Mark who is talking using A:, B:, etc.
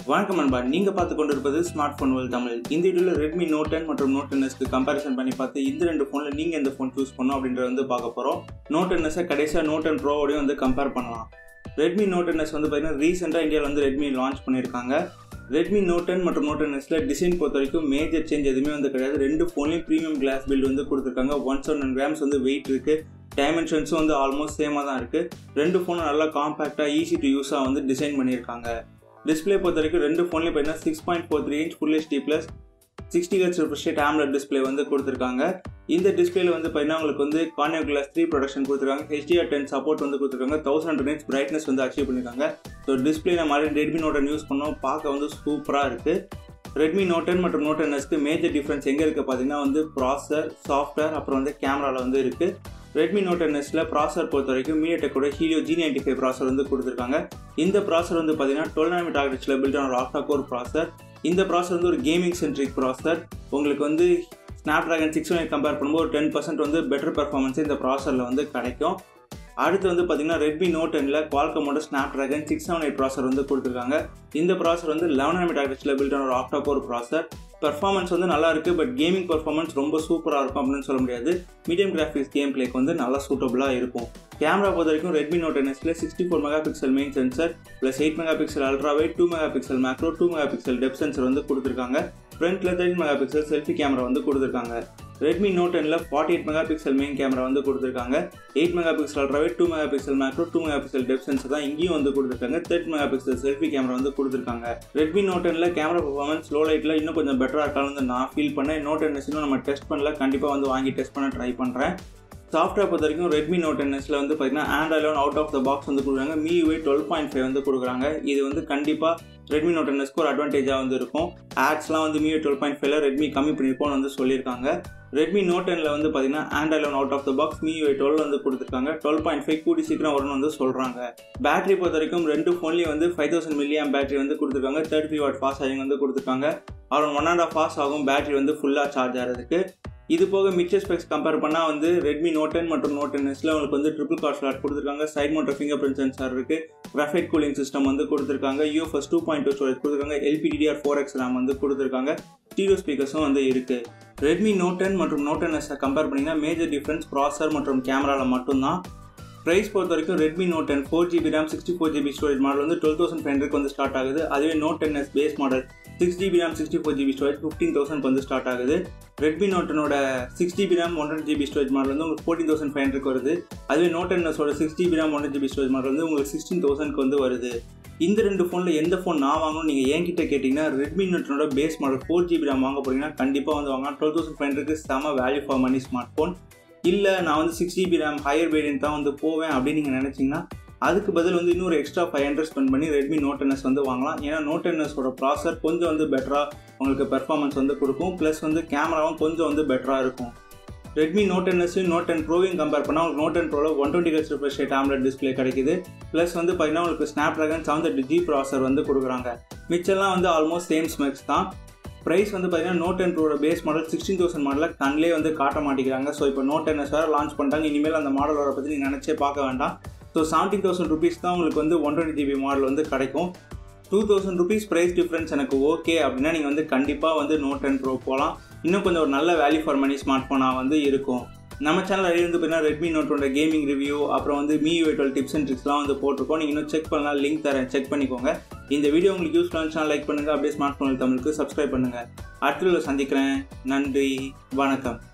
A: வணக்கம் நண்பா நீங்கள் பார்த்து கொண்டிருப்பது ஸ்மார்ட் ஃபோன் வேல் தமிழ் இந்த வீடியோவில் ரெட்மி நோட் டென் மற்றும் நோட் டென்எஸ்க்கு கம்பேரிசன் பண்ணி பார்த்து இந்த ரெண்டு ஃபோனில் நீங்கள் எந்த ஃபோன் சூஸ் பண்ணணும் அப்படின்றத வந்து பார்க்க போகிறோம் நோட் டென்எஸை கடைசியாக நோட் டென் ப்ரோவோடையும் வந்து கம்பேர் பண்ணலாம் ரெட்மி நோட் டென்எஸ் வந்து பார்த்தீங்கன்னா ரீசெண்டாக இந்தியாவில் வந்து ரெட்மி லான்ச் பண்ணியிருக்காங்க ரெட்மி நோட் டென் மற்றும் நோட் டென்எஸில் டிசைன் பொறுத்த வரைக்கும் மேஜர் சேஞ்ச் எதுவுமே வந்து கிடையாது ரெண்டு ஃபோன்லேயும் ப்ரீமியம் கிளாஸ் பில்ட் வந்து கொடுத்துருக்காங்க ஒன் செவன் கிராம்ஸ் வந்து வெயிட் இருக்குது டைமென்ஷன்ஸும் வந்து ஆல்மோஸ்ட் சேமாக தான் இருக்குது ரெண்டு ஃபோனும் நல்லா காம்பேக்டாக ஈஸி டு யூஸாக வந்து டிசைன் பண்ணியிருக்காங்க டிஸ்பிளே பொறுத்த வரைக்கும் ரெண்டு ஃபோன்லேயும் பார்த்தீங்கன்னா six point four three inch full HD plus sixty H refresh AMOLED display வந்து கொடுத்துருக்காங்க இந்த டிஸ்பிளேல வந்து பார்த்தீங்கன்னா உங்களுக்கு வந்து கார்னியோ கிளாஸ் த்ரீ ப்ரொடக்ஷன் கொடுத்துருக்காங்க ஹெச்டிஆர் டென் சப்போர்ட் வந்து கொடுத்துருக்காங்க தௌசண்ட் ஹண்ட்ரட் இன்ச் பிரைட்னஸ் வந்து அச்சீவ் பண்ணியிருக்காங்க ஸோ டிஸ்பிளே மாதிரி ரெட்மி நோட் யூஸ் பண்ணோம் பார்க்க வந்து சூப்பராக இருக்குது ரெட்மி நோட் டென் மற்றும் நோட் டென்எஸ்க்கு மேஜர் டிஃப்ரென்ஸ் எங்கே இருக்குது பார்த்தீங்கன்னா வந்து ப்ராசர் சாஃப்ட்வேர் அப்புறம் வந்து கேமராவில் வந்து இருக்குது ரெட்மி நோட் டென்எஸில் ப்ராசர் பொறுத்த வரைக்கும் மீடியாடெக்கோட Helio G ninety five processor வந்து கொடுத்துருக்காங்க இந்த ப்ராசர் வந்து பார்த்தீங்கன்னா டுவெல் நாமிட் ஆர்கிடெக்சரில் பில்ட் ஆன ஆக்டா கோர் ப்ராசர் இந்த ப்ராசர் வந்து ஒரு கேமிங் சென்ட்ரிக் ப்ராசர் உங்களுக்கு வந்து Snapdragon six one compare பண்ணும்போது ஒரு டென் பர்சன்ட் வந்து பெட்டர் பெர்ஃபார்மன்ஸ் இந்த ப்ராசரில் வந்து கிடைக்கும் அடுத்து வந்து பார்த்தீங்கன்னா ரெட்மி நோட் டெனில் குவால்கமோட Snapdragon six seven eight processor வந்து கொடுத்துருக்காங்க இந்த ப்ராசர் வந்து லெவன் எமிட் ஆக்டில் பில்ட் ஆன ஒரு ஆக்டா கோர் ப்ராசர் பெர்ஃபார்மன்ஸ் வந்து நல்லா இருக்குது பட் கேமிங் பெர்ஃபார்மன்ஸ் ரொம்ப சூப்பராக இருக்கும் அப்படின்னு சொல்ல முடியாது மீடியம் கிராஃபிக்ஸ் கேம் பிளேக்கு வந்து நல்லா சூட்டபுளாக இருக்கும் கேமரா பொறுத்த வரைக்கும் ரெட்மி நோட் டென்எஸ்ல sixty four megapixel main sensor plus eight megapixel ultra wide two megapixel macro two megapixel depth sensor வந்து கொடுத்துருக்காங்க ஃப்ரண்ட்டில் thirty megapixel selfie camera வந்து கொடுத்துருக்காங்க ரெட்மி நோட் டெனில் forty eight megapixel main camera வந்து கொடுத்துருக்காங்க eight megapixel ultra wide two megapixel macro two megapixel depth sensor தான் இங்கேயும் வந்து கொடுத்துருக்காங்க thirty megapixel selfie camera வந்து கொடுத்துருக்காங்க ரெட்மி நோட் டெனில் கேமரா பர்ஃபார்மன்ஸ் லோ லைட்டில் இன்னும் கொஞ்சம் பெட்டராக இருக்கான்னு வந்து நான் ஃபீல் பண்ணேன் நோட் டென் இன்னும் நம்ம டெஸ்ட் பண்ணல கண்டிப்பாக வந்து வாங்கி டெஸ்ட் பண்ண ட்ரை பண்ணுறேன் சாஃப்ட்வேர் பொறுத்த வரைக்கும் ரெட்மி நோட் டென்எஸில் வந்து பார்த்தீங்கன்னா Android eleven out of the box வந்து கொடுக்குறாங்க மியூஐ டுவெல் பாயிண்ட் ஃபைவ் வந்து கொடுக்குறாங்க இது வந்து கண்டிப்பாக ரெட்மி நோட் டென்எஸ்க்கு ஒரு அட்வான்டேஜாக வந்து இருக்கும் ஆட்ஸ்லாம் வந்து மியூ டுவெல் பாயிண்ட் ஃபைவ்ல ரெட்மி கம்மி பண்ணியிருப்போம்னு வந்து சொல்லியிருக்காங்க ரெட்மி நோட் டெனில் வந்து பார்த்தீங்கன்னா Android eleven out of the box MIUI twelve வந்து கொடுத்துருக்காங்க டுவெல் பாயிண்ட் ஃபைவ் கூடி சீக்கிரம் வரும்னு வந்து சொல்கிறாங்க பேட்டரி பொறுத்த வரைக்கும் ரெண்டு ஃபோன்லேயும் வந்து ஃபைவ் தௌசண்ட் மில்லியம் பேட்டரி வந்து கொடுத்துருக்காங்க thirty five watt fast charging வந்து கொடுத்துருக்காங்க around one and half hours ஆகும் பேட்டரி வந்து ஃபுல்லாக சார்ஜ் ஆகிறதுக்கு இது போக மிச்ச ஸ்பெக்ஸ் கம்பேர் பண்ணால் வந்து ரெட்மி நோட் டென் மற்றும் நோட் டென் எஸ்ல உங்களுக்கு வந்து ட்ரிபிள் கார் ஸ்லாட் கொடுத்துருக்காங்க side mounted fingerprint sensor இருக்கு கிராஃபைட் கூலிங் சிஸ்டம் வந்து கொடுத்துருக்காங்க UFS two point two storage கொடுத்துருக்காங்க எல்பிடிஆர் ஃபோர் எக்ஸ் ரேம் வந்து கொடுத்துருக்காங்க ஸ்டீரியோ ஸ்பீக்கர்ஸும் வந்து இருக்கு ரெட்மி நோட் டென் மற்றும் நோட் டென் எஸ் கம்பேர் பண்ணிங்கன்னா மேஜர் டிஃப்ரென்ஸ் ப்ராசர் மற்றும் கேமராவில் மட்டும்தான் ப்ரைஸ் பொறுத்த வரைக்கும் Redmi note ten four GB RAM sixty four GB storage model வந்து டுவெல் தௌசண்ட் ஃபைவ் ஹண்ட்ரட் வந்து ஸ்டார்ட் ஆகுது அதுவே note ten S base model six GB RAM sixty four GB storage fifteen thousand வந்து start ஆகுது Redmi நோட்டனோட six GB RAM one GB storage model வந்து உங்களுக்கு fourteen thousand five hundred வருது அதுவே நோட் டென்னஸோட six GB RAM one GB storage model வந்து உங்களுக்கு சிக்ஸ்டீன் தௌசண்ட்க்கு வந்து வருது இந்த ரெண்டு ஃபோனில் எந்த ஃபோன் நான் வாங்கணும் நீங்கள் என்கிட்ட கேட்டிங்கன்னா ரெட்மி நோட்டனோட base model four GB RAM வாங்க போகிறீங்கன்னா கண்டிப்பாக வந்து வாங்க டுவெல் தௌசண்ட் ஃபைவ் ஹண்ட்ரட்க்கு செம value for money smartphone இல்லை நான் வந்து six GB RAM higher variant தான் வந்து போவேன் அப்படின்னு நீங்கள் நினச்சிங்கன்னா அதுக்கு பதில் வந்து இன்னொரு எக்ஸ்ட்ரா ஃபைவ் ஹண்ட்ரட் ஸ்பெண்ட் பண்ணி ரெட்மி நோட் டென்எஸ் வந்து வாங்கலாம் ஏன்னா நோட் டென்எஸோட ப்ராசர் கொஞ்சம் வந்து பெட்டராக உங்களுக்கு பெர்ஃபார்மன்ஸ் வந்து கொடுக்கும் ப்ளஸ் வந்து கேமராவும் கொஞ்சம் வந்து பெட்டராக இருக்கும் ரெட்மி நோட் டென்எஸையும் நோட் டென் ப்ரோவையும் கம்பேர் பண்ணால் உங்களுக்கு நோட் டென் ப்ரோவில் one twenty H refresh rate AMOLED display கிடைக்குது ப்ளஸ் வந்து பார்த்தீங்கன்னா உங்களுக்கு Snapdragon seven thirty G processor வந்து கொடுக்குறாங்க மிச்சம்லாம் வந்து ஆல்மோஸ்ட் சேம் ஸ்மெக்ஸ் தான் ப்ரைஸ் வந்து பார்த்தீங்கன்னா நோட் டென் ப்ரோட பேஸ் மாடல் சிக்ஸ்டீன் தௌசண்ட் மாடலில் கண்ணிலே வந்து காட்ட மாட்டேங்கிறாங்க ஸோ இப்போ நோட் டென்எஸ் வேறு லான்ச் பண்ணிட்டாங்க இனிமேல் அந்த மாடல் வர பற்றி நீங்கள் நினச்சே பார்க்க வேண்டாம் ஸோ செவன்டீன் தௌசண்ட் ருபீஸ் தான் உங்களுக்கு வந்து ஒன் டுவெண்ட்டி ஜிபி மாடல் வந்து கிடைக்கும் two thousand rupees price difference எனக்கு ஓகே அப்படின்னா நீங்கள் வந்து கண்டிப்பாக வந்து நோட் டென் ப்ரோ போகலாம் இன்னும் கொஞ்சம் ஒரு நல்ல வேல்யூ ஃபார் மணி ஸ்மார்ட் ஃபோனாக வந்து இருக்கும் நம்ம சேனல் இருந்து பார்த்தீங்கன்னா ரெட்மி நோட்டோட கேமிங் ரிவ்யூ அப்புறம் வந்து மீ டுவெல் டிப்ஸ் அண்ட் ட்ரிக்ஸ்லாம் வந்து போட்டிருக்கோம் நீங்கள் இன்னும் செக் பண்ணலாம் லிங்க் தரேன் செக் பண்ணிக்கோங்க இந்த வீடியோ உங்களுக்கு யூஸ் பண்ணா லைக் பண்ணுங்கள் அப்படியே ஸ்மார்ட் ஃபோன் தமிழுக்கு சப்ஸ்கிரைப் பண்ணுங்கள் அடுத்த சந்திக்கிறேன் நன்றி வணக்கம்